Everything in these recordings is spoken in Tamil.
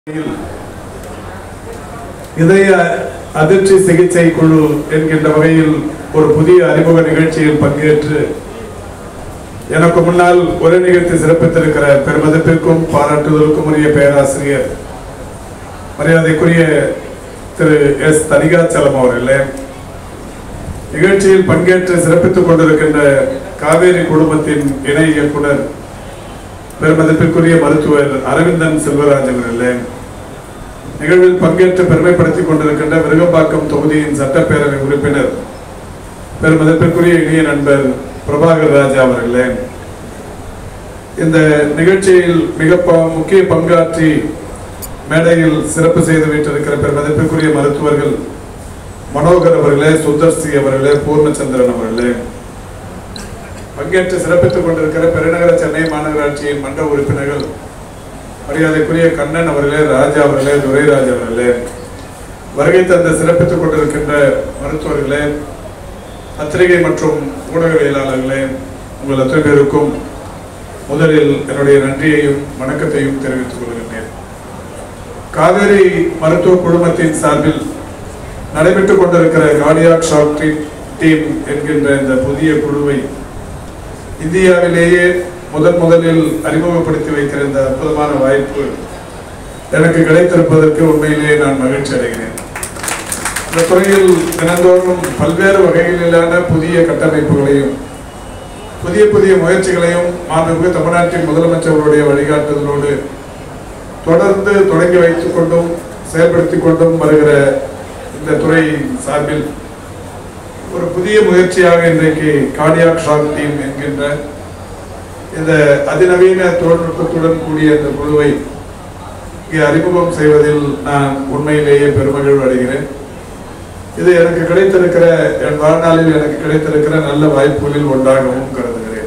இதய அதிர்ச்சி சிகிச்சை குழு என்கின்ற வகையில் ஒரு புதிய அறிமுக நிகழ்ச்சியில் பங்கேற்று எனக்கு முன்னால் உரை நிகழ்த்தி சிறப்பித்திருக்கிற பெருமதிப்பிற்கும் பாராட்டுதலுக்கும் உரிய பேராசிரியர் மரியாதைக்குரிய திரு எஸ் தனிகாச்சலம் அவர்களே நிகழ்ச்சியில் பங்கேற்று சிறப்பித்துக் கொண்டிருக்கின்ற காவேரி குழுமத்தின் இணை இயக்குனர் பெருமதிப்பிற்குரிய மருத்துவர் அரவிந்தன் செல்வராஜ் அவர்களே நிகழ்வில் பங்கேற்று பெருமைப்படுத்திக் கொண்டிருக்கின்ற விருகம்பாக்கம் தொகுதியின் சட்டப்பேரவை உறுப்பினர் பெருமதிப்பிற்குரிய இனிய நண்பர் பிரபாகர் ராஜா அவர்களே இந்த நிகழ்ச்சியில் மிக ப- முக்கிய பங்காற்றி மேடையில் சிறப்பு செய்து வைத்திருக்கிற பெருமதிப்பிற்குரிய மருத்துவர்கள் மனோகர் அவர்களே சுந்தர்சி அவர்களே பூர்ணச்சந்திரன் அவர்களே பங்கேற்று சிறப்பித்துக் கொண்டிருக்கிற பெருநகர சென்னை மாநகராட்சியின் மன்ற உறுப்பினர்கள் மரியாதைக்குரிய கண்ணன் அவர்களே ராஜா அவர்களே துரைராஜ் அவர்களே வருகை தந்த சிறப்பித்துக் கொண்டிருக்கின்ற மருத்துவர்களே பத்திரிகை மற்றும் ஊடகவியலாளர்களே உங்கள் அத்தனை பேருக்கும் முதலில் என்னுடைய நன்றியையும் வணக்கத்தையும் தெரிவித்துக் கொள்கின்றேன் காவேரி மருத்துவ குழுமத்தின் சார்பில் நடைபெற்றுக் கொண்டிருக்கிற கார்டியாக் ஷாக் டீம் என்கின்ற இந்த புதிய குழுவை இந்தியாவிலேயே முதன் முதலில் அறிமுகப்படுத்தி வைக்கிற இந்த அற்புதமான வாய்ப்பு எனக்கு கிடைத்திருப்பதற்கு உண்மையிலேயே நான் மகிழ்ச்சி அடைகிறேன் இந்த துறையில் தினந்தோறும் பல்வேறு வகைகளிலான புதிய கட்டமைப்புகளையும் புதிய புதிய முயற்சிகளையும் மாண்புமிகு தமிழ்நாட்டின் முதலமைச்சர்களுடைய வழிகாட்டுதலோடு தொடர்ந்து தொடங்கி வைத்துக் கொண்டும் செயல்படுத்திக் கொண்டும் வருகிற இந்த துறை சார்பில் ஒரு புதிய முயற்சியாக இன்றைக்கு கார்டியாக் ஷாக் டீம் என்கின்ற இந்த அதிநவீன தொழில்நுட்பத்துடன் கூடிய இந்த குழுவை இங்கே அறிமுகம் செய்வதில் நான் உண்மையிலேயே பெருமகிழ்வு அடைகிறேன் இது எனக்கு கிடைத்திருக்கிற என் வாழ்நாளில் எனக்கு கிடைத்திருக்கிற நல்ல வாய்ப்புகளில் ஒன்றாகவும் கருதுகிறேன்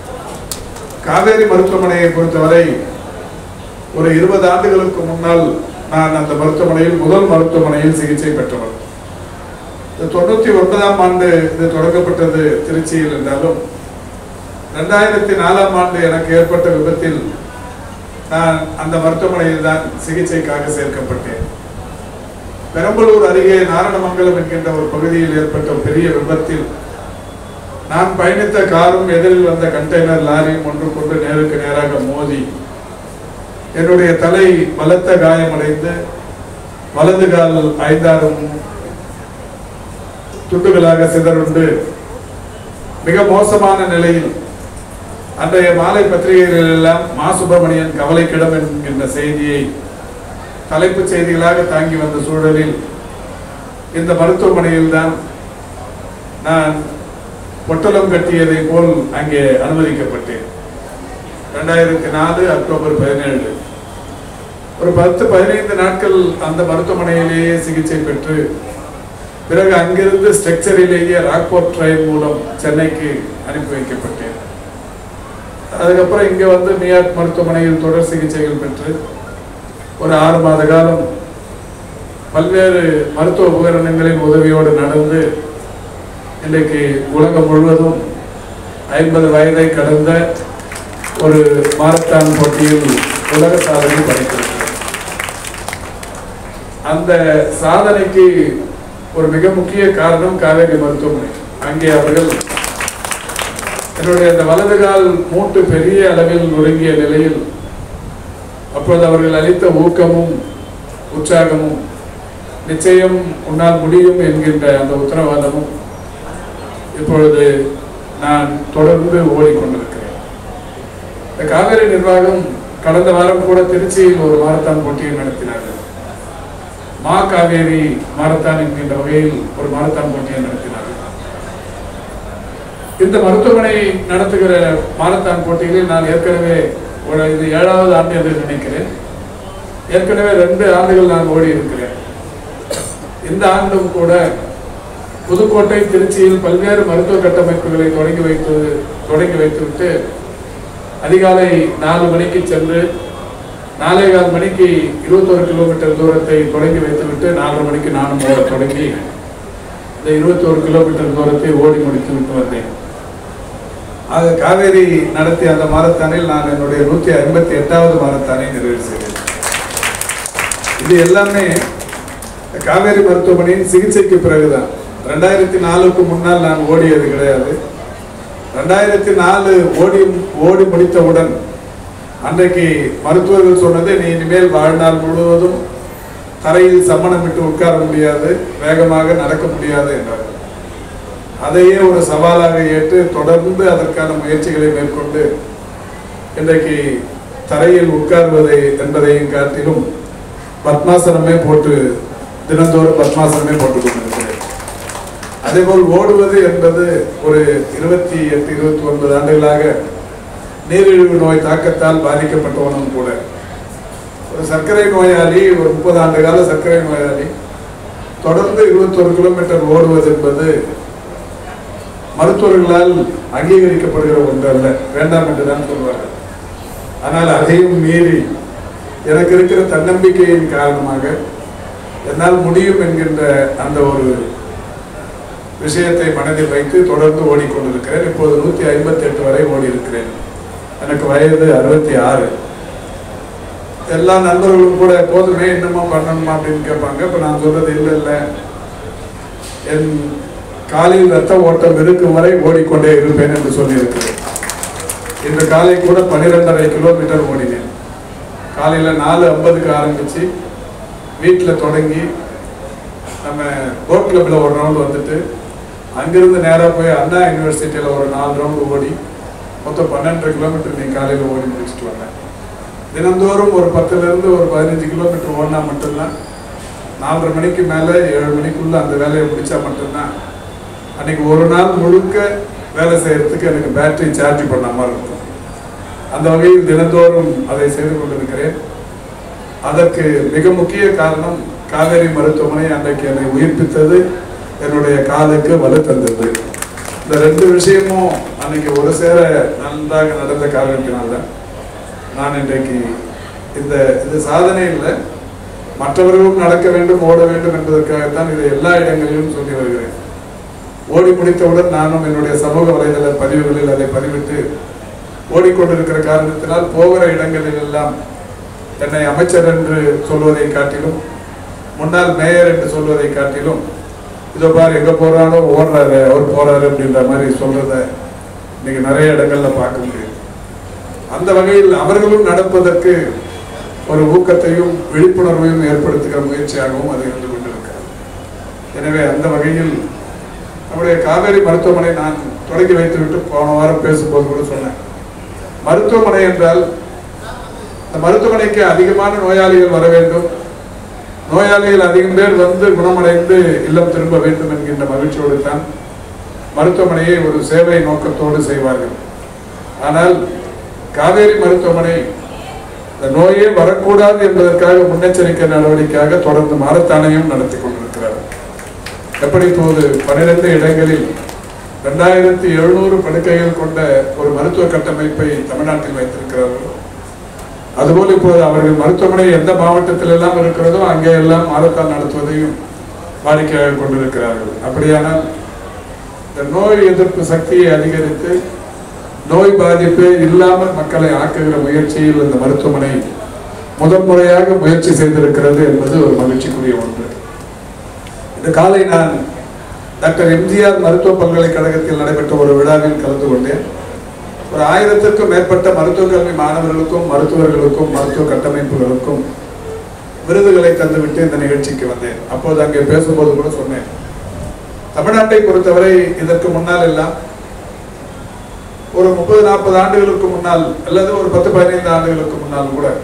காவேரி மருத்துவமனையை பொறுத்தவரை ஒரு இருபது ஆண்டுகளுக்கு முன்னால் நான் அந்த மருத்துவமனையில் முதல் மருத்துவமனையில் சிகிச்சை பெற்றவர் இந்த தொண்ணூத்தி ஒன்பதாம் ஆண்டு இது தொடங்கப்பட்டது திருச்சியில் என்றாலும் ரெண்டாயிரத்தி நாலாம் ஆண்டு எனக்கு ஏற்பட்ட விபத்தில் நான் அந்த மருத்துவமனையில் தான் சிகிச்சைக்காக சேர்க்கப்பட்டேன் பெரம்பலூர் அருகே நாரணமங்கலம் என்கின்ற ஒரு பகுதியில் ஏற்பட்ட பெரிய விபத்தில் நான் பயணித்த காரும் எதிரில் வந்த கண்டெய்னர் லாரியும் ஒன்று கொண்டு நேருக்கு நேராக மோதி என்னுடைய தலை பலத்த காயமடைந்து வலது கால் ஐந்தாறும் துண்டுகளாக சிதறுண்டு மிக மோசமான நிலையில் அன்றைய மாலை பத்திரிகைகளில் எல்லாம் மா சுப்பிரமணியன் கவலைக்கிடம் என்கின்ற செய்தியை தலைப்புச் செய்திகளாக தாங்கி வந்த சூழலில் இந்த மருத்துவமனையில் தான் நான் பொட்டலம் கட்டியதை போல் அங்கே அனுமதிக்கப்பட்டேன் ரெண்டாயிரத்தி நாலு அக்டோபர் பதினேழு ஒரு பத்து பதினைந்து நாட்கள் அந்த மருத்துவமனையிலேயே சிகிச்சை பெற்று பிறகு அங்கிருந்து ஸ்ட்ரக்சரிலேயே ராக்போர்ட் ட்ரெயின் மூலம் சென்னைக்கு அனுப்பி வைக்கப்பட்டேன் அதுக்கப்புறம் இங்கே வந்து மியாட் மருத்துவமனையில் தொடர் சிகிச்சைகள் பெற்று ஒரு ஆறு மாத காலம் பல்வேறு மருத்துவ உபகரணங்களின் உதவியோடு நடந்து இன்றைக்கு உலகம் முழுவதும் ஐம்பது வயதை கடந்த ஒரு மாரத்தான் போட்டியில் உலக சாதனை படைத்திருக்கிறது அந்த சாதனைக்கு ஒரு மிக முக்கிய காரணம் காவேரி மருத்துவமனை அங்கே அவர்கள் என்னுடைய அந்த வலது கால் மூட்டு பெரிய அளவில் நொறுங்கிய நிலையில் அப்பொழுது அவர்கள் அளித்த ஊக்கமும் உற்சாகமும் நிச்சயம் உன்னால் முடியும் என்கின்ற அந்த உத்தரவாதமும் இப்பொழுது நான் தொடர்ந்து ஓடிக்கொண்டிருக்கிறேன் இந்த காவேரி நிர்வாகம் கடந்த வாரம் கூட திருச்சியில் ஒரு மாரத்தான் போட்டியை நடத்தினார்கள் மா காவேரி மாரத்தான் என்கின்ற வகையில் ஒரு மாரத்தான் போட்டியை நடத்தினார்கள் இந்த மருத்துவமனை நடத்துகிற மாரத்தான் போட்டிகளில் நான் ஏற்கனவே ஒரு இது ஏழாவது ஆண்டு என்று நினைக்கிறேன் ஏற்கனவே ரெண்டு ஆண்டுகள் நான் ஓடி இருக்கிறேன் இந்த ஆண்டும் கூட புதுக்கோட்டை திருச்சியில் பல்வேறு மருத்துவ கட்டமைப்புகளை தொடங்கி வைத்து தொடங்கி வைத்துவிட்டு அதிகாலை நாலு மணிக்கு சென்று நாலே கால் மணிக்கு இருபத்தொரு கிலோமீட்டர் தூரத்தை தொடங்கி வைத்துவிட்டு நாலரை மணிக்கு நானும் ஓட தொடங்கி இந்த இருபத்தோரு கிலோமீட்டர் தூரத்தை ஓடி முடித்து விட்டு வந்தேன் ஆக காவேரி நடத்திய அந்த மாரத்தானில் நான் என்னுடைய நூற்றி ஐம்பத்தி எட்டாவது மாரத்தானை நிறைவு செய்தேன் இது எல்லாமே காவேரி மருத்துவமனையின் சிகிச்சைக்கு பிறகுதான் ரெண்டாயிரத்தி நாலுக்கு முன்னால் நான் ஓடியது கிடையாது ரெண்டாயிரத்தி நாலு ஓடி ஓடி முடித்தவுடன் அன்றைக்கு மருத்துவர்கள் சொன்னது நீ இனிமேல் வாழ்நாள் முழுவதும் தரையில் சம்மணமிட்டு உட்கார முடியாது வேகமாக நடக்க முடியாது என்றார்கள் அதையே ஒரு சவாலாக ஏற்று தொடர்ந்து அதற்கான முயற்சிகளை மேற்கொண்டு இன்றைக்கு தரையில் உட்கார்வதை என்பதையும் காட்டிலும் பத்மாசனமே போட்டு தினந்தோறும் பத்மாசனமே போட்டுக் கொண்டிருக்கிறேன் அதேபோல் ஓடுவது என்பது ஒரு இருபத்தி எட்டு இருபத்தி ஒன்பது ஆண்டுகளாக நீரிழிவு நோய் தாக்கத்தால் பாதிக்கப்பட்டவனும் கூட ஒரு சர்க்கரை நோயாளி ஒரு முப்பது ஆண்டு கால சர்க்கரை நோயாளி தொடர்ந்து இருபத்தொரு கிலோமீட்டர் ஓடுவது என்பது மருத்துவர்களால் அங்கீகரிக்கப்படுகிற ஒன்று அல்ல வேண்டாம் என்று தான் சொல்வார்கள் ஆனால் அதையும் மீறி எனக்கு இருக்கிற தன்னம்பிக்கையின் காரணமாக என்னால் முடியும் என்கின்ற அந்த ஒரு விஷயத்தை மனதில் வைத்து தொடர்ந்து ஓடிக்கொண்டிருக்கிறேன் இப்போது நூற்றி ஐம்பத்தி எட்டு வரை ஓடி இருக்கிறேன் எனக்கு வயது அறுபத்தி ஆறு எல்லா நண்பர்களும் கூட போதுமே இன்னுமா பண்ணணுமா அப்படின்னு கேட்பாங்க இப்போ நான் சொல்றது இல்லை இல்லை என் காலில் ரத்த ஓட்டம் இருக்கும் வரை ஓடிக்கொண்டே இருப்பேன் என்று சொல்லியிருக்கிறேன் இன்று காலை கூட பன்னிரெண்டரை கிலோமீட்டர் ஓடினேன் காலையில் நாலு ஐம்பதுக்கு ஆரம்பித்து வீட்டில் தொடங்கி நம்ம போட் கிளப்பில் ஒரு ரவுண்டு வந்துட்டு அங்கிருந்து நேராக போய் அண்ணா யூனிவர்சிட்டியில் ஒரு நாலு ரவுண்டு ஓடி மொத்தம் பன்னெண்டரை கிலோமீட்டர் நீ காலையில் ஓடி முடிச்சுட்டு வந்தேன் தினந்தோறும் ஒரு பத்துலேருந்து ஒரு பதினஞ்சு கிலோமீட்டர் ஓடினா மட்டும்தான் நாலரை மணிக்கு மேலே ஏழு மணிக்குள்ள அந்த வேலையை முடிச்சா மட்டும்தான் அன்னைக்கு ஒரு நாள் முழுக்க வேலை செய்யறதுக்கு எனக்கு பேட்டரி சார்ஜ் பண்ண மாதிரி இருக்கும் அந்த வகையில் தினந்தோறும் அதை செய்து கொண்டிருக்கிறேன் அதற்கு மிக முக்கிய காரணம் காவேரி மருத்துவமனை அன்றைக்கு என்னை உயிர்ப்பித்தது என்னுடைய காலுக்கு வலு தந்தது இந்த ரெண்டு விஷயமும் அன்னைக்கு ஒரு சேர நன்றாக நடந்த காரணத்தினால்தான் நான் இன்றைக்கு இந்த இது சாதனை இல்லை மற்றவர்களும் நடக்க வேண்டும் ஓட வேண்டும் என்பதற்காகத்தான் இதை எல்லா இடங்களிலும் சொல்லி வருகிறேன் ஓடி முடித்தவுடன் நானும் என்னுடைய சமூக வலைதள பதிவுகளில் அதை பதிவிட்டு ஓடிக்கொண்டிருக்கிற காரணத்தினால் போகிற இடங்களில் எல்லாம் என்னை அமைச்சர் என்று சொல்வதை காட்டிலும் முன்னாள் மேயர் என்று சொல்வதை காட்டிலும் இதோ பாரு எங்க போறாரோ ஓடுறாரு அவர் போறாரு அப்படின்ற மாதிரி சொல்றத இன்னைக்கு நிறைய இடங்கள்ல பார்க்க முடியும் அந்த வகையில் அவர்களும் நடப்பதற்கு ஒரு ஊக்கத்தையும் விழிப்புணர்வையும் ஏற்படுத்துகிற முயற்சியாகவும் அது இருந்து கொண்டிருக்கிறது எனவே அந்த வகையில் நம்முடைய காவேரி மருத்துவமனை நான் தொடங்கி வைத்துவிட்டு போன வாரம் பேசும்போது கூட சொன்னேன் மருத்துவமனை என்றால் இந்த மருத்துவமனைக்கு அதிகமான நோயாளிகள் வர வேண்டும் நோயாளிகள் அதிகம் பேர் வந்து குணமடைந்து இல்லம் திரும்ப வேண்டும் என்கின்ற மகிழ்ச்சியோடு தான் மருத்துவமனையை ஒரு சேவை நோக்கத்தோடு செய்வார்கள் ஆனால் காவேரி மருத்துவமனை இந்த நோயே வரக்கூடாது என்பதற்காக முன்னெச்சரிக்கை நடவடிக்கையாக தொடர்ந்து மாரத்தானையும் நடத்தி கொண்டிருக்கிறார் எப்படி இப்போது பன்னிரண்டு இடங்களில் ரெண்டாயிரத்தி எழுநூறு படுக்கைகள் கொண்ட ஒரு மருத்துவ கட்டமைப்பை தமிழ்நாட்டில் வைத்திருக்கிறார்கள் அதுபோல் இப்போது அவர்கள் மருத்துவமனை எந்த மாவட்டத்தில் எல்லாம் இருக்கிறதோ அங்கே எல்லாம் மாரத்தான் நடத்துவதையும் வாடிக்கையாக கொண்டிருக்கிறார்கள் அப்படியானால் இந்த நோய் எதிர்ப்பு சக்தியை அதிகரித்து நோய் பாதிப்பு இல்லாமல் மக்களை ஆக்குகிற முயற்சியில் இந்த மருத்துவமனை முதல் முறையாக முயற்சி செய்திருக்கிறது என்பது ஒரு மகிழ்ச்சிக்குரிய ஒன்று இந்த காலை நான் டாக்டர் எம்ஜிஆர் மருத்துவ பல்கலைக்கழகத்தில் நடைபெற்ற ஒரு விழாவில் கலந்து கொண்டேன் ஒரு ஆயிரத்திற்கும் மேற்பட்ட மருத்துவ கல்வி மாணவர்களுக்கும் மருத்துவர்களுக்கும் மருத்துவ கட்டமைப்புகளுக்கும் விருதுகளை தந்துவிட்டு இந்த நிகழ்ச்சிக்கு வந்தேன் அப்போது அங்கே பேசும்போது கூட சொன்னேன் தமிழ்நாட்டை பொறுத்தவரை இதற்கு முன்னால் எல்லாம் ஒரு முப்பது நாற்பது ஆண்டுகளுக்கு முன்னால் அல்லது ஒரு பத்து பதினைந்து ஆண்டுகளுக்கு முன்னால் கூட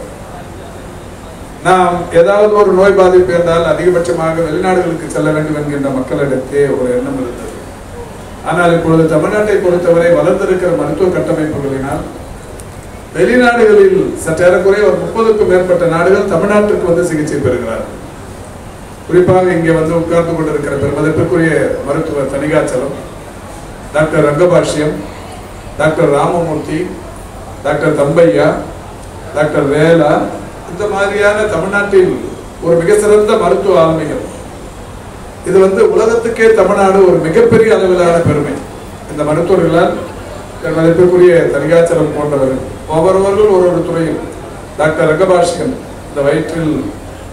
நாம் ஏதாவது ஒரு நோய் பாதிப்பு என்றால் அதிகபட்சமாக வெளிநாடுகளுக்கு செல்ல வேண்டும் என்கின்ற மக்களிடத்தே ஒரு எண்ணம் இருந்தது ஆனால் இப்பொழுது தமிழ்நாட்டை பொறுத்தவரை வளர்ந்திருக்கிற மருத்துவ கட்டமைப்புகளினால் வெளிநாடுகளில் சற்றேறக்குறைய ஒரு முப்பதுக்கும் மேற்பட்ட நாடுகள் தமிழ்நாட்டிற்கு வந்து சிகிச்சை பெறுகிறார்கள் குறிப்பாக இங்கே வந்து உட்கார்ந்து கொண்டிருக்கிற பெருமதிப்பிற்குரிய மருத்துவர் Thanikachalam doctor Rangabashyam doctor Ramamoorthy doctor Thambiah doctor Vela இந்த மாதிரியான தமிழ்நாட்டில் ஒரு மிக சிறந்த மருத்துவ ஆளுமைகள் இது வந்து உலகத்துக்கே தமிழ்நாடு ஒரு மிகப்பெரிய அளவிலான பெருமை இந்த மருத்துவர்களால் என் மதிப்பிற்குரிய தனிகாச்சலம் போன்றவர்கள் ஒவ்வொருவர்கள் ஒரு ஒரு துறையில் டாக்டர் ரங்கபாஷ்கன் இந்த வயிற்றில்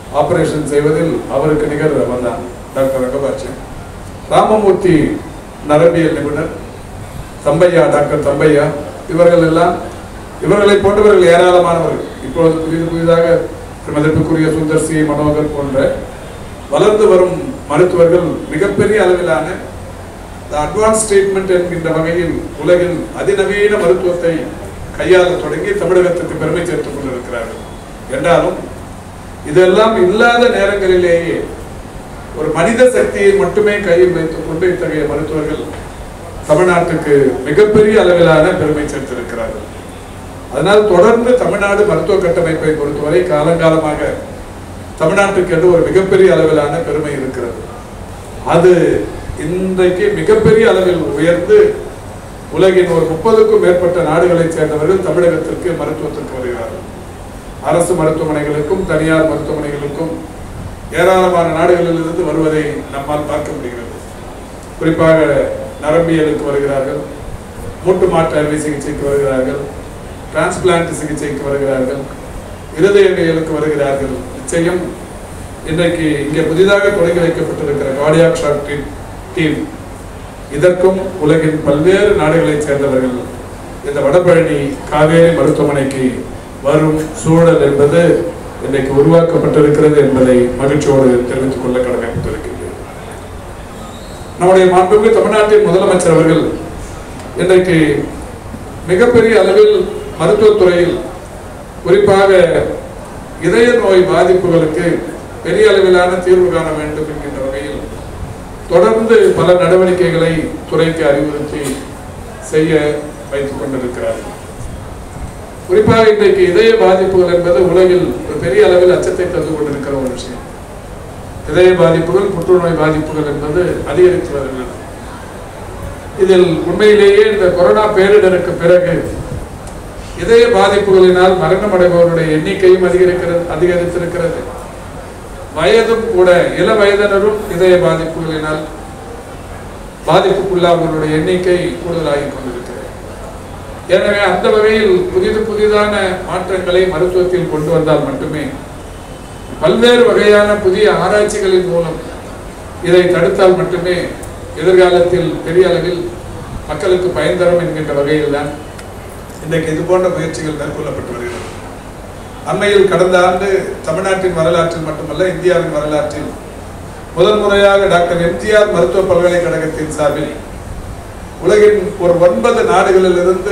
ஆபரேஷன் செய்வதில் அவருக்கு நிகர் அவர் தான் டாக்டர் ரங்கபாட்சி ராமமூர்த்தி நரம்பியல் நிபுணர் தம்பையா டாக்டர் தம்பையா இவர்கள் எல்லாம் இவர்களை போன்றவர்கள் ஏராளமானவர்கள் இப்பொழுது புதிது புதிதாக மதிப்புக்குரிய சுந்தர் சி மனோகர் போன்ற வளர்ந்து வரும் மருத்துவர்கள் மிகப்பெரிய அளவிலான அட்வான்ஸ் ட்ரீட்மெண்ட் என்கின்ற வகையில் உலகில் அதிநவீன மருத்துவத்தை கையாள தொடங்கி தமிழகத்துக்கு பெருமை சேர்த்துக் கொண்டிருக்கிறார்கள் என்றாலும் இதெல்லாம் இல்லாத நேரங்களிலேயே ஒரு மனித சக்தியை மட்டுமே கையில் வைத்துக் கொண்டு இத்தகைய மருத்துவர்கள் தமிழ்நாட்டுக்கு மிகப்பெரிய அளவிலான பெருமை சேர்த்திருக்கிறார்கள் அதனால் தொடர்ந்து தமிழ்நாடு மருத்துவ கட்டமைப்பை பொறுத்தவரை காலங்காலமாக தமிழ்நாட்டுக்கு என்று ஒரு மிகப்பெரிய அளவிலான பெருமை இருக்கிறது அது இன்றைக்கு மிகப்பெரிய அளவில் உயர்ந்து உலகின் ஒரு முப்பதுக்கும் மேற்பட்ட நாடுகளைச் சேர்ந்தவர்கள் தமிழகத்திற்கு மருத்துவத்திற்கு வருகிறார்கள் அரசு மருத்துவமனைகளுக்கும் தனியார் மருத்துவமனைகளுக்கும் ஏராளமான நாடுகளில் இருந்து வருவதை நம்மால் பார்க்க முடிகிறது குறிப்பாக நரம்பியலுக்கு வருகிறார்கள் மூட்டு மாற்று அறுவை சிகிச்சைக்கு வருகிறார்கள் டிரான்ஸ்பிளான்ட் சிகிச்சைக்கு வருகிறார்கள் இருதயவியலுக்கு வருகிறார்கள் நிச்சயம் இன்றைக்கு இங்கே புதிதாக தொடங்கி வைக்கப்பட்டிருக்கிற கார்டியாக் ஷாக் டீம் டீம் இதற்கும் உலகின் பல்வேறு நாடுகளைச் சேர்ந்தவர்கள் இந்த வடபழனி காவேரி மருத்துவமனைக்கு வரும் சூழல் என்பது இன்றைக்கு உருவாக்கப்பட்டிருக்கிறது என்பதை மகிழ்ச்சியோடு தெரிவித்துக் கொள்ள கடமைப்பட்டிருக்கின்றேன் நம்முடைய மாண்புமிகு தமிழ்நாட்டின் முதலமைச்சர் அவர்கள் இன்றைக்கு மிகப்பெரிய அளவில் மருத்துவத்துறையில் குறிப்பாக இதய நோய் பாதிப்புகளுக்கு பெரிய அளவிலான தீர்வு காண வேண்டும் என்கின்ற வகையில் தொடர்ந்து பல நடவடிக்கைகளை துறைக்கு அறிவுறுத்தி செய்ய வைத்துக் கொண்டிருக்கிறார்கள் குறிப்பாக இன்றைக்கு இதய பாதிப்புகள் என்பது உலகில் ஒரு பெரிய அளவில் அச்சத்தை தந்து கொண்டிருக்கிற ஒரு விஷயம் இதய பாதிப்புகள் புற்றுநோய் பாதிப்புகள் என்பது அதிகரித்து வருகிறது இதில் உண்மையிலேயே இந்த கொரோனா பேரிடருக்கு பிறகு இதய பாதிப்புகளினால் மரணம் அடைபவருடைய எண்ணிக்கையும் அதிகரிக்கிறது அதிகரித்திருக்கிறது வயதும் கூட இள வயதினரும் இதய பாதிப்புகளினால் பாதிப்புக்குள்ளாதவர்களுடைய எண்ணிக்கை கூடுதலாகிக் கொண்டிருக்கிறது எனவே அந்த வகையில் புதிது புதிதான மாற்றங்களை மருத்துவத்தில் கொண்டு வந்தால் மட்டுமே பல்வேறு வகையான புதிய ஆராய்ச்சிகளின் மூலம் இதை தடுத்தால் மட்டுமே எதிர்காலத்தில் பெரிய அளவில் மக்களுக்கு பயன் தரும் என்கின்ற வகையில் தான் இன்றைக்கு இது போன்ற முயற்சிகள் மேற்கொள்ளப்பட்டு வருகிறது அண்மையில் கடந்த ஆண்டு தமிழ்நாட்டின் வரலாற்றில் மட்டுமல்ல இந்தியாவின் வரலாற்றில் முதல் முறையாக டாக்டர் எம்ஜிஆர் மருத்துவ பல்கலைக்கழகத்தின் சார்பில் உலகின் ஒரு ஒன்பது நாடுகளில் இருந்து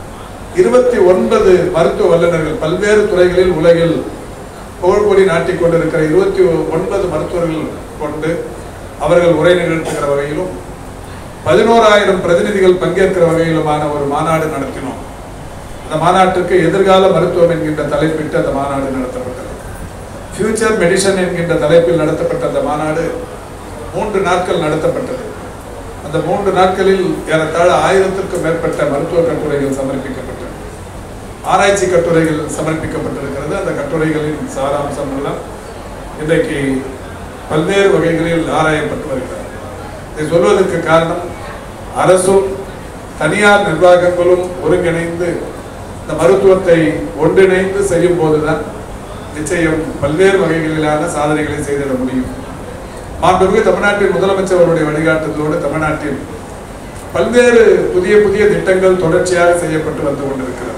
இருபத்தி ஒன்பது மருத்துவ வல்லுநர்கள் பல்வேறு துறைகளில் உலகில் புகழ்கொடி நாட்டிக் கொண்டிருக்கிற இருபத்தி ஒன்பது மருத்துவர்கள் கொண்டு அவர்கள் உரை நிகழ்த்துகிற வகையிலும் பதினோராயிரம் பிரதிநிதிகள் பங்கேற்கிற வகையிலுமான ஒரு மாநாடு நடத்தினோம் அந்த மாநாட்டுக்கு எதிர்கால மருத்துவம் என்கின்ற தலைப்பிட்டு அந்த மாநாடு நடத்தப்பட்டது ஃபியூச்சர் மெடிசன் என்கின்ற தலைப்பில் நடத்தப்பட்ட அந்த மாநாடு மூன்று நாட்கள் நடத்தப்பட்டது அந்த மூன்று நாட்களில் ஏறத்தாழ ஆயிரத்திற்கும் மேற்பட்ட மருத்துவ கட்டுரைகள் சமர்ப்பிக்கப்பட்டது ஆராய்ச்சி கட்டுரைகள் சமர்ப்பிக்கப்பட்டிருக்கிறது அந்த கட்டுரைகளின் சாராம்சம் எல்லாம் இன்றைக்கு பல்வேறு வகைகளில் ஆராயப்பட்டு வருகிறது இதை சொல்வதற்கு காரணம் அரசும் தனியார் நிர்வாகங்களும் ஒருங்கிணைந்து இந்த மருத்துவத்தை ஒன்றிணைந்து செய்யும் போதுதான் நிச்சயம் பல்வேறு வகைகளிலான சாதனைகளை செய்திட முடியும் மாண்புமிகு தமிழ்நாட்டின் முதலமைச்சர் அவருடைய வழிகாட்டுதலோடு தமிழ்நாட்டில் பல்வேறு புதிய புதிய திட்டங்கள் தொடர்ச்சியாக செய்யப்பட்டு வந்து கொண்டிருக்கிறது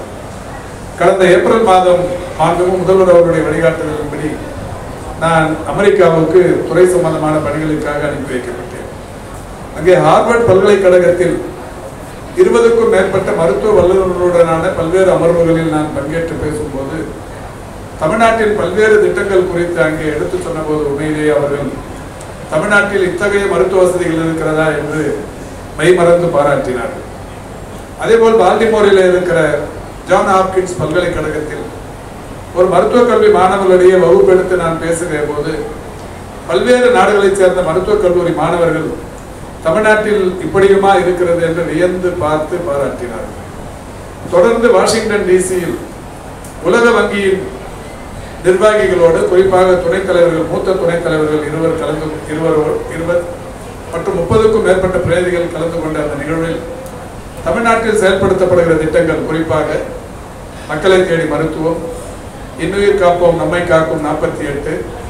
கடந்த ஏப்ரல் மாதம் மாண்புமிகு முதல்வர் அவருடைய வழிகாட்டுதலின்படி நான் அமெரிக்காவுக்கு துறை சம்பந்தமான பணிகளுக்காக அனுப்பி வைக்கப்பட்டேன் அங்கே ஹார்வர்ட் பல்கலைக்கழகத்தில் இருபதுக்கும் மேற்பட்ட மருத்துவ வல்லுநர்களுடனான பல்வேறு அமர்வுகளில் நான் பங்கேற்று பேசும்போது தமிழ்நாட்டின் பல்வேறு திட்டங்கள் குறித்து அங்கே எடுத்து சொன்னபோது உண்மையிலேயே அவர்கள் தமிழ்நாட்டில் இத்தகைய மருத்துவ வசதிகள் இருக்கிறதா என்று மெய்மறந்து பாராட்டினார்கள் அதேபோல் பால்டிமோரில் இருக்கிற ஜான் ஹாப்கின்ஸ் பல்கலைக்கழகத்தில் ஒரு மருத்துவக் கல்வி மாணவர்களிடையே வகுப்பெடுத்து நான் பேசுகிற போது பல்வேறு நாடுகளைச் சேர்ந்த மருத்துவக் கல்லூரி மாணவர்கள் தமிழ்நாட்டில் இப்படியுமா இருக்கிறது என்று வியந்து பார்த்து பாராட்டினார்கள் தொடர்ந்து வாஷிங்டன் டிசியில் உலக வங்கியின் நிர்வாகிகளோடு குறிப்பாக துணைத் தலைவர்கள் மூத்த துணைத் தலைவர்கள் இருவர் கலந்து இருவர் இருவர் மற்றும் முப்பதுக்கும் மேற்பட்ட பிரதிநிதிகள் கலந்து கொண்ட அந்த நிகழ்வில் தமிழ்நாட்டில் செயல்படுத்தப்படுகிற திட்டங்கள் குறிப்பாக மக்களை தேடி மருத்துவம் இன்னுயிர் காப்போம் நம்மை காக்கும் நாற்பத்தி எட்டு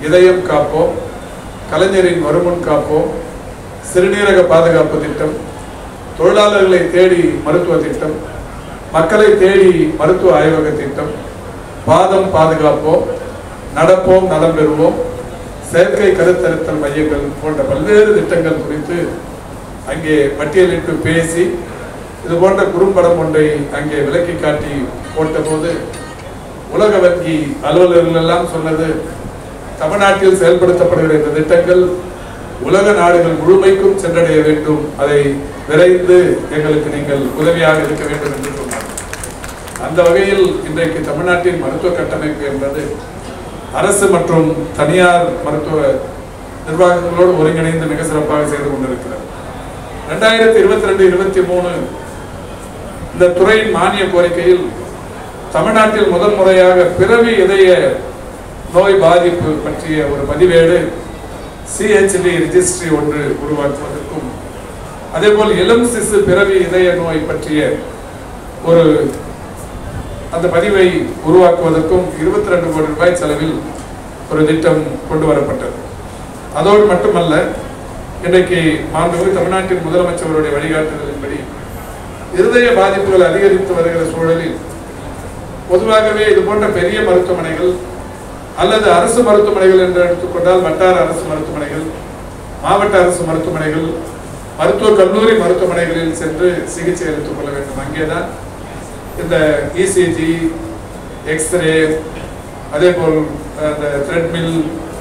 இதயம் காப்போம் கலைஞரின் வருமுன் காப்போம் சிறுநீரக பாதுகாப்பு திட்டம் தொழிலாளர்களை தேடி மருத்துவ திட்டம் மக்களை தேடி மருத்துவ ஆய்வக திட்டம் பாதம் பாதுகாப்போம் நடப்போம் நலம் பெறுவோம் செயற்கை கருத்தரித்தல் மையங்கள் போன்ற பல்வேறு திட்டங்கள் குறித்து அங்கே பட்டியலிட்டு பேசி இது போன்ற குறும்படம் ஒன்றை அங்கே விளக்கி காட்டி போட்டபோது உலக வங்கி அலுவலர்கள் எல்லாம் சொன்னது தமிழ்நாட்டில் செயல்படுத்தப்படுகிற இந்த திட்டங்கள் உலக நாடுகள் முழுமைக்கும் சென்றடைய வேண்டும் அதை விரைந்து எங்களுக்கு நீங்கள் உதவியாக இருக்க வேண்டும் என்று சொன்னார் அந்த வகையில் இன்றைக்கு தமிழ்நாட்டின் மருத்துவ கட்டமைப்பு என்பது அரசு மற்றும் தனியார் மருத்துவ நிர்வாகங்களோடு ஒருங்கிணைந்து மிக சிறப்பாக செய்து கொண்டிருக்கிறது ரெண்டாயிரத்தி இருபத்தி ரெண்டு இருபத்தி மூணு இந்த துறையின் மானிய கோரிக்கையில் தமிழ்நாட்டில் முதல் முறையாக பிறவி இதய நோய் பாதிப்பு பற்றிய ஒரு பதிவேடு சிஹெச்டி ரிஜிஸ்ட்ரி ஒன்று உருவாக்குவதற்கும் அதேபோல் இளம் சிசு பிறவி இதய நோய் பற்றிய ஒரு அந்த பதிவை உருவாக்குவதற்கும் இருபத்தி ரெண்டு கோடி ரூபாய் செலவில் ஒரு திட்டம் கொண்டு வரப்பட்டது அதோடு மட்டுமல்ல இன்றைக்கு மாண்புமிகு தமிழ்நாட்டின் முதலமைச்சருடைய வழிகாட்டுதலின்படி இருதய பாதிப்புகள் அதிகரித்து வருகிற சூழலில் பொதுவாகவே இது போன்ற பெரிய மருத்துவமனைகள் அல்லது அரசு மருத்துவமனைகள் என்று எடுத்துக்கொண்டால் வட்டார அரசு மருத்துவமனைகள் மாவட்ட அரசு மருத்துவமனைகள் மருத்துவ கல்லூரி மருத்துவமனைகளில் சென்று சிகிச்சை அளித்துக் கொள்ள வேண்டும் அங்கேதான் இந்த இசிஜி எக்ஸ்ரே அதே போல் அந்த த்ரெட்மில்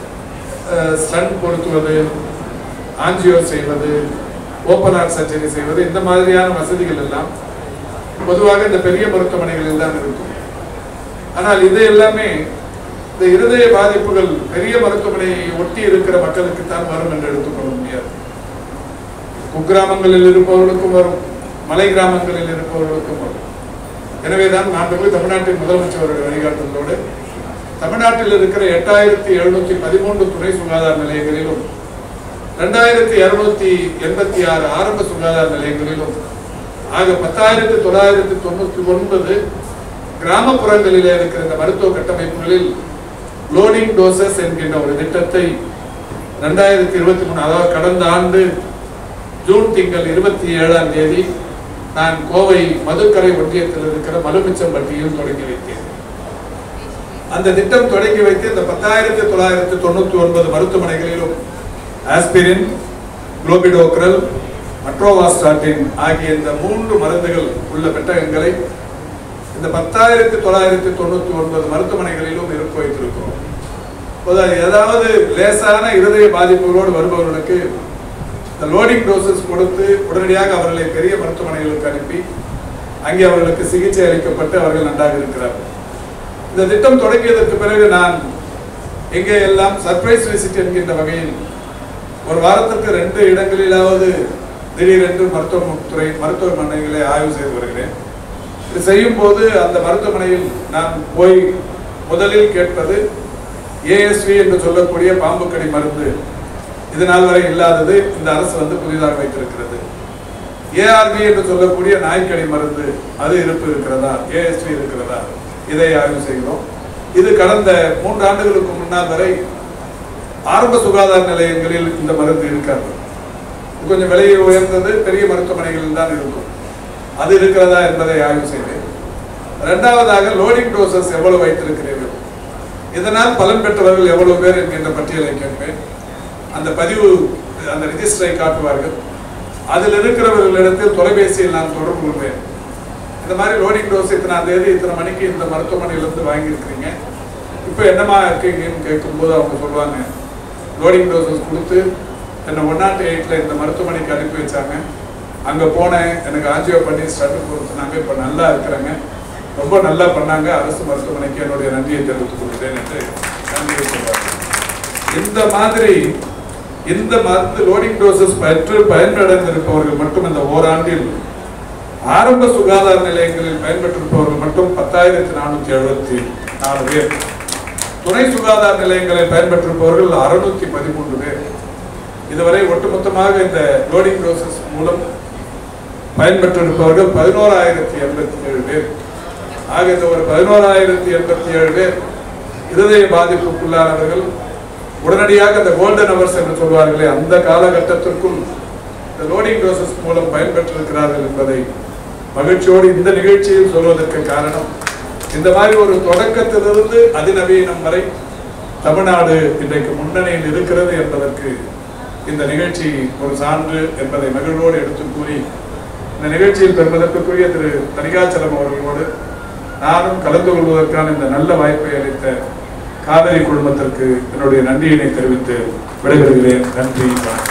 ஸ்டன் பொருத்துவது ஆஞ்சியோ செய்வது ஓப்பன் ஹார்ட் சர்ஜரி செய்வது இந்த மாதிரியான வசதிகள் எல்லாம் பொதுவாக இந்த பெரிய மருத்துவமனைகளில் தான் இருக்கும் ஆனால் இது எல்லாமே இந்த இருதய பாதிப்புகள் பெரிய மருத்துவமனையை ஒட்டி இருக்கிற மக்களுக்கு தான் வரும் என்று எடுத்துக்கொள்ள முடியாது குக்கிராமங்களில் இருப்பவர்களுக்கும் வரும் மலை கிராமங்களில் இருப்பவர்களுக்கும் வரும் எனவேதான் மாண்புமிகு தமிழ்நாட்டின் முதலமைச்சருடைய வழிகாட்டுதலோடு தமிழ்நாட்டில் இருக்கிற எட்டாயிரத்தி எழுநூத்தி பதிமூன்று துணை சுகாதார நிலையங்களிலும் ரெண்டாயிரத்தி இருநூத்தி எண்பத்தி ஆறு ஆரம்ப சுகாதார நிலையங்களிலும் ஆக பத்தாயிரத்தி தொள்ளாயிரத்தி தொண்ணூத்தி ஒன்பது கிராமப்புறங்களிலே இருக்கிற இந்த மருத்துவ கட்டமைப்புகளில் லோடிங் டோசஸ் என்கின்ற ஒரு திட்டத்தை ரெண்டாயிரத்தி இருபத்தி மூணு அதாவது கடந்த ஆண்டு ஜூன் திங்கள் இருபத்தி ஏழாம் தேதி நான் கோவை மதுக்கரை ஒன்றியத்தில் இருக்கிற மலுமிச்சம்பட்டியில் தொடங்கி வைத்தேன் அந்த திட்டம் தொடங்கி வைத்து இந்த பத்தாயிரத்தி தொள்ளாயிரத்தி தொண்ணூத்தி ஒன்பது மருத்துவமனைகளிலும் ஆஸ்பிரின் குளோபிடோக்ரல் மட்ரோவாஸ்டாட்டின் ஆகிய இந்த மூன்று மருந்துகள் உள்ள பெட்டகங்களை இந்த பத்தாயிரத்தி தொள்ளாயிரத்தி தொண்ணூத்தி ஒன்பது மருத்துவமனைகளிலும் இருக்க வைத்திருக்கிறோம் பொதுவா ஏதாவது லேசான இருதய பாதிப்புகளோடு வருபவர்களுக்கு இந்த லோடிங் டோசஸ் கொடுத்து உடனடியாக அவர்களை பெரிய மருத்துவமனைகளுக்கு அனுப்பி அங்கே அவர்களுக்கு சிகிச்சை அளிக்கப்பட்டு அவர்கள் நன்றாக இருக்கிறார்கள் இந்த திட்டம் தொடங்கியதற்கு பிறகு நான் எங்கே எல்லாம் சர்ப்ரைஸ் விசிட் என்கின்ற வகையில் ஒரு வாரத்திற்கு ரெண்டு இடங்களிலாவது திடீரென்று மருத்துவத்துறை மருத்துவமனைகளை ஆய்வு செய்து வருகிறேன் இது செய்யும் போது அந்த மருத்துவமனையில் நான் போய் முதலில் கேட்பது ஏஎஸ்வி என்று சொல்லக்கூடிய பாம்பு கடி மருந்து இது நாள் வரை இல்லாதது இந்த அரசு வந்து புதிதாக வைத்திருக்கிறது ஏஆர்வி என்று சொல்லக்கூடிய நாய்க்கடி மருந்து அது இருப்பு இருக்கிறதா ஏஎஸ்வி இருக்கிறதா இதை ஆய்வு செய்கிறோம் இது கடந்த மூன்று ஆண்டுகளுக்கு முன்னால் வரை ஆரம்ப சுகாதார நிலையங்களில் இந்த மருந்து இருக்காது இது கொஞ்சம் விலை உயர்ந்தது பெரிய மருத்துவமனைகளில் தான் இருக்கும் அது இருக்கிறதா என்பதை ஆய்வு செய்தேன் இரண்டாவதாக லோடிங் டோசஸ் எவ்வளவு வைத்திருக்கிறீர்கள் இதனால் பலன் பெற்றவர்கள் எவ்வளவு பேர் என்கின்ற பட்டியலை கேட்பேன் அந்த பதிவு அந்த ரிஜிஸ்டரை காட்டுவார்கள் அதில் இருக்கிறவர்களிடத்தில் தொலைபேசியில் நான் தொடர்பு கொள்வேன் இந்த மாதிரி லோடிங் டோஸ் இத்தனாம் தேதி இத்தனை மணிக்கு இந்த மருத்துவமனையிலேருந்து வாங்கியிருக்கிறீங்க இப்போ என்னமா இருக்கீங்கன்னு கேட்கும்போது அவங்க சொல்லுவாங்க லோடிங் டோசஸ் கொடுத்து என்னை ஒன் நாட் எயிட்டில் இந்த மருத்துவமனைக்கு அனுப்பி வச்சாங்க அங்கே போனேன் எனக்கு ஆஞ்சியோ பண்ணி ஸ்டட்டு கொடுத்துனாங்க இப்போ நல்லா இருக்கிறாங்க ரொம்ப நல்லா பண்ணாங்க அரசு மருத்துவமனைக்கு என்னுடைய நன்றியை தெரிவித்துக் கொள்கிறேன் என்று நன்றியை சொல்றாங்க இந்த மாதிரி இந்த மருந்து லோடிங் டோசஸ் பெற்று பயனடைந்திருப்பவர்கள் மட்டும் இந்த ஓராண்டில் ஆரம்ப சுகாதார நிலையங்களில் பயன்பெற்றிருப்பவர்கள் மட்டும் பத்தாயிரத்தி நானூத்தி எழுபத்தி நாலு பேர் துணை சுகாதார நிலையங்களில் பயன்பெற்றிருப்பவர்கள் அறுநூத்தி பதிமூன்று பேர் இதுவரை ஒட்டுமொத்தமாக இந்த லோடிங் டோசஸ் மூலம் பயன்பெற்றிருப்பவர்கள் பதினோராயிரத்தி எண்பத்தி ஏழு பேர் ஆக இந்த ஒரு பதினோராயிரத்தி எண்பத்தி ஏழு பேர் இருதய பாதிப்புக்குள்ளானவர்கள் உடனடியாக அந்த கோல்டன் அவர்ஸ் என்று சொல்வார்களே அந்த காலகட்டத்திற்குள் இந்த லோடிங் டோசஸ் மூலம் பயன்பெற்றிருக்கிறார்கள் என்பதை மகிழ்ச்சியோடு இந்த நிகழ்ச்சியில் சொல்வதற்கு காரணம் இந்த மாதிரி ஒரு தொடக்கத்திலிருந்து அதிநவீனம் வரை தமிழ்நாடு இன்றைக்கு முன்னணியில் இருக்கிறது என்பதற்கு இந்த நிகழ்ச்சி ஒரு சான்று என்பதை மகிழ்வோடு எடுத்து கூறி இந்த நிகழ்ச்சியில் பெறுவதற்குரிய திரு தனிகாச்சலம் அவர்களோடு நானும் கலந்து கொள்வதற்கான இந்த நல்ல வாய்ப்பை அளித்த காவிரி குழுமத்திற்கு என்னுடைய நன்றியினை தெரிவித்து விடைபெறுகிறேன் நன்றி வணக்கம்